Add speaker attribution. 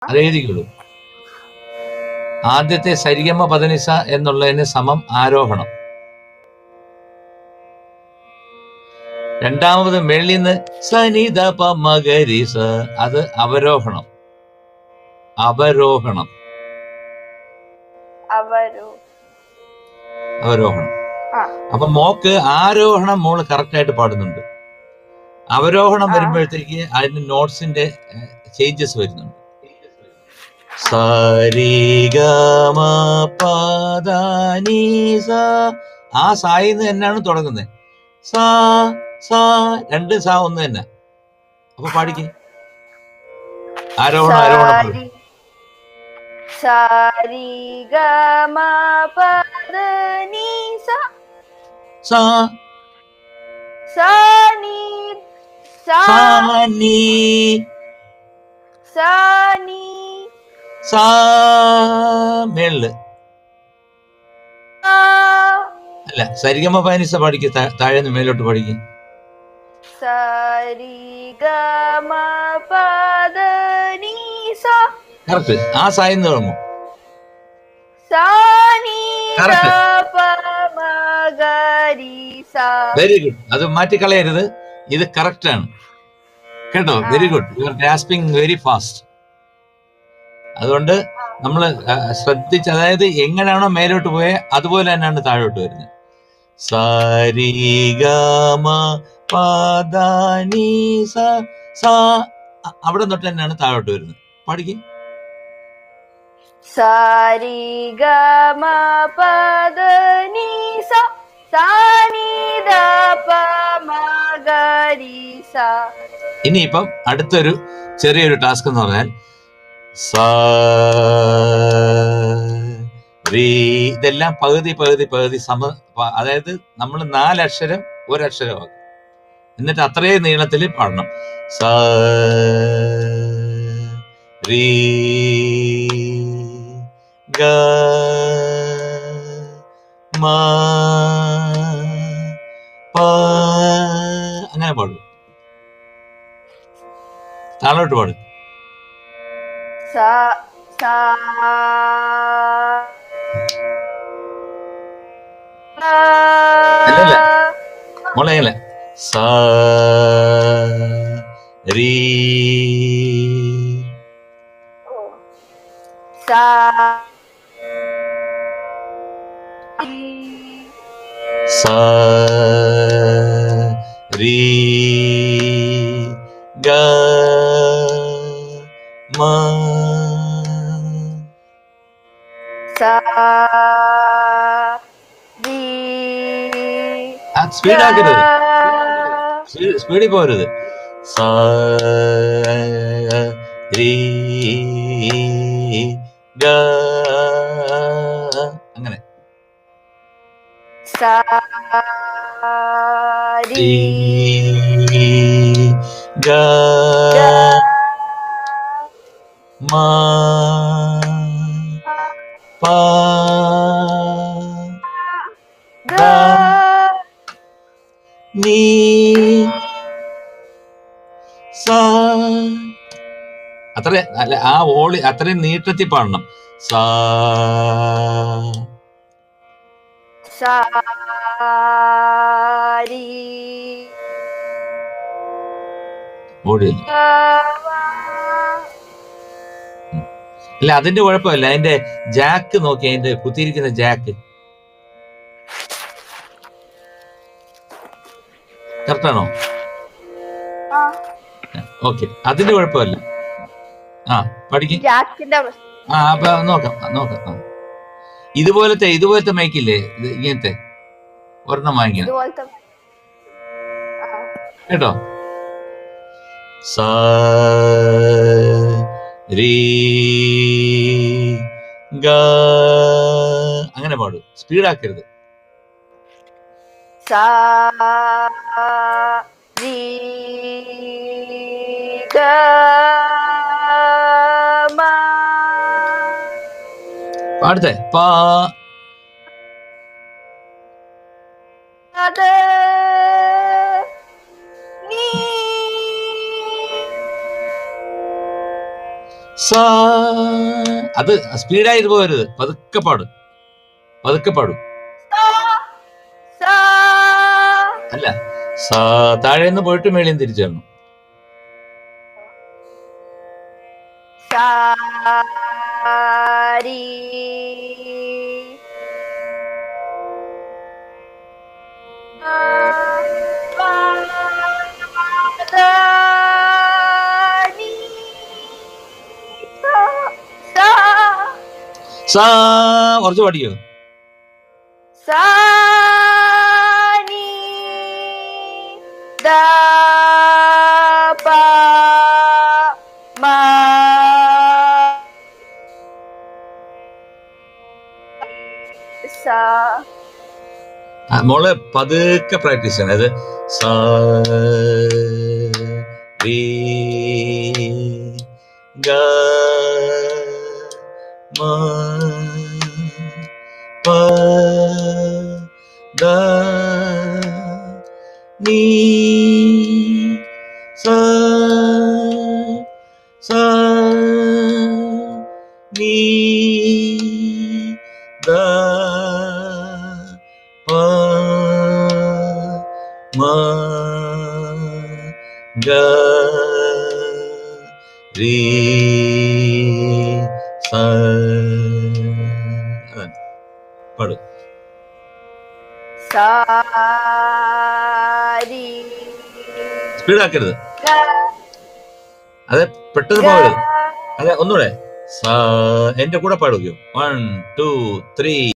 Speaker 1: അത് എഴുതിക്കുള്ളൂ ആദ്യത്തെ സരിഗമ പദനിസ എന്നുള്ളതിന് സമം ആരോഹണം രണ്ടാമത് മേളിൽ നിന്ന് സനിത പമകരിസ അത് അവരോഹണം അവരോഹണം
Speaker 2: അവരു
Speaker 1: അവരോഹണം
Speaker 2: ആ.
Speaker 1: അപ്പൊ മോക്ക് ആരോഹണം മോള് കറക്റ്റ് ആയിട്ട് പാടുന്നുണ്ട് അവരോഹണം
Speaker 2: ആ.
Speaker 1: വരുമ്പോഴത്തേക്ക് അതിന് നോട്ട്സിന്റെ ചേഞ്ചസ് വരുന്നുണ്ട് സരിഗമ പദനീസ ആ സായിന്ന് തന്നെയാണ് തുടങ്ങുന്നത് സാ സാ രണ്ട് സാ ഒന്ന് തന്നെ അപ്പൊ പാടിക്ക് ആരോഹണം ആരോഹണം പാടും.
Speaker 2: സാരി ഗമ പദ നീ സ
Speaker 1: സാ
Speaker 2: സാ നീ സാ
Speaker 1: സാ നീ
Speaker 2: സാ നീ
Speaker 1: സാ മേളില്
Speaker 2: ആ
Speaker 1: അല്ല സരിഗമ പാനിസ പാടിക്ക് താ- താഴെ നിന്ന് മേലോട്ട് പാടിക്ക്
Speaker 2: സാരി ഗമ പദ നീ സ
Speaker 1: കറക്റ്റ് ആ സായിന്ന് തുടങ്ങും
Speaker 2: സാ നീ
Speaker 1: Correct.
Speaker 2: പ മ ഗ രി സ
Speaker 1: വെരി ഗുഡ് അത് മാറ്റിക്കളയരുത് ഇത് കറക്റ്റ് ആണ് കേട്ടോ
Speaker 2: ആ.
Speaker 1: Very good you are grasping very fast അതുകൊണ്ട് നമ്മൾ ശ്രദ്ധിച്ച് അതായത് എങ്ങനെയാണോ മേലോട്ട് പോയത് അതുപോലെ തന്നെയാണ് താഴോട്ട് വരുന്നത് സരിഗമ പദനി സ സ അ- അവിടെ തൊട്ട് തന്നെയാണ് താഴോട്ട് വരുന്നത് പാടിക്ക്
Speaker 2: സാരി ഗമ പദ നീ സ സാ നീ ദ പ മ ഗ രി സ
Speaker 1: ഇനിയിപ്പം അടുത്തൊരു ചെറിയൊരു ടാസ്ക് എന്ന് പറഞ്ഞാൽ സ രീ ഇതെല്ലാം പകുതി പകുതി പകുതി സമ പ- അതായത് നമ്മൾ നാലക്ഷരം ഒരക്ഷരമാക്കും എന്നിട്ട് അത്രയും നീളത്തിൽ പാടണം സ രീ ഗ മ പ അങ്ങനെ പാടും താഴോട്ട് പാടും
Speaker 2: സ സ
Speaker 1: അല്ലല്ല. മോളെയല്ലേ സ രീ
Speaker 2: സ
Speaker 1: സ രീ ഗ മ
Speaker 2: സ രി
Speaker 1: അത് സ്പീഡാക്കരുത് സ്പീഡിൽ പോരുത് സ രീ ഗ അങ്ങനെ
Speaker 2: സ രി
Speaker 1: രീ ഗ മ പ
Speaker 2: ഗ
Speaker 1: നീ സ അത്ര അല്ല ആ ഓളി അത്രയും നീട്ടത്തിൽ പാടണം സ
Speaker 2: സാരി
Speaker 1: ഓടിയില്ല അല്ല അതിന്റെ കുഴപ്പമില്ല അതിന്റെ ജാക്ക് നോക്കി അതിന്റെ കുത്തിയിരിക്കുന്ന ജാക്ക് കറക്റ്റാണോ ഓക്കെ അതിന്റെ കുഴപ്പമില്ല ആ പഠിക്കും
Speaker 2: ജാക്കിന്റെ
Speaker 1: ആ അപ്പൊ നോക്കാം ആ, നോക്കാം ആ. ഇതുപോലത്തെ ഇതുപോലത്തെ മൈക്കില്ലേ ഇത് ഇങ്ങനത്തെ ഒരെണ്ണം വാങ്ങിക്കണം
Speaker 2: ഇതുപോലത്തെ ആ.
Speaker 1: കേട്ടോ സ രീ ഗ അങ്ങനെ പാടും സ്പീഡാക്കരുത്
Speaker 2: സാ രി ഗ മ
Speaker 1: പാടത്തെ പാ
Speaker 2: അത് നീ
Speaker 1: സാ അത് സ്പീഡായിട്ട് പോകരുത് പതുക്കെ പാടും പതുക്കെ പാടും
Speaker 2: sa
Speaker 1: അല്ല സാ താഴെ നിന്ന് പോയിട്ട് മേളിൽ തിരിച്ചു വരണം
Speaker 2: sari Ni sa sa
Speaker 1: സാ കുറച്ച് പാടിയോ
Speaker 2: sa ni da pa ma sa
Speaker 1: ആ, മോള് പതുക്കെ പ്രാക്ടീസ് ചെയ്യണം അത് സാ രീ ഗ മ പ ദ നീ സ സ നീ ദ പ മ ഗ രീ സ അതാണ്. പാടും
Speaker 2: sari
Speaker 1: സ്പീഡാക്കരുത്
Speaker 2: ga
Speaker 1: അതെ പെട്ടെന്ന് പോകരുത് അതെ ഒന്നുകൂടെ സാ എന്റെ കൂടെ പാടുകയോ വൺ ടു ത്രീ